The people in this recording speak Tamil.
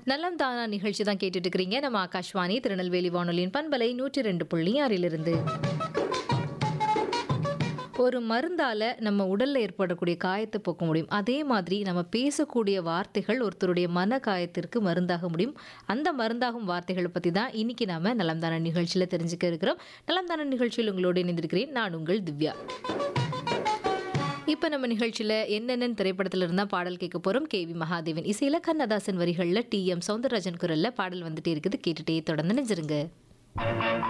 நலம் தானா நிகழ்ச்சி தான் கேட்டுட்டு இருக்கிறீங்க நம்ம ஆகாஷ்வாணி திருநெல்வேலி வானொலியின் பண்பலை நூற்றி ரெண்டு புள்ளி ஆறிலிருந்து ஒரு மருந்தால நம்ம உடல்ல ஏற்படக்கூடிய காயத்தை போக்க முடியும் அதே மாதிரி நம்ம பேசக்கூடிய வார்த்தைகள் ஒருத்தருடைய மன காயத்திற்கு மருந்தாக முடியும் அந்த மருந்தாகும் வார்த்தைகளை பத்தி தான் இன்னைக்கு நாம நலம்தான நிகழ்ச்சியில தெரிஞ்சுக்க இருக்கிறோம் நலம்தான நிகழ்ச்சியில் உங்களோடு இணைந்திருக்கிறேன் நான் உங்கள் திவ்யா இப்போ நம்ம நிகழ்ச்சியில் என்னென்ன திரைப்படத்தில் இருந்தால் பாடல் கேட்க போகிறோம் கேவி மகாதேவன் இசையில் கண்ணதாசன் வரிகளில் டி எம் சௌந்தரராஜன் குரலில் பாடல் வந்துட்டே இருக்குது கேட்டுட்டே தொடர்ந்து நினைச்சிருங்க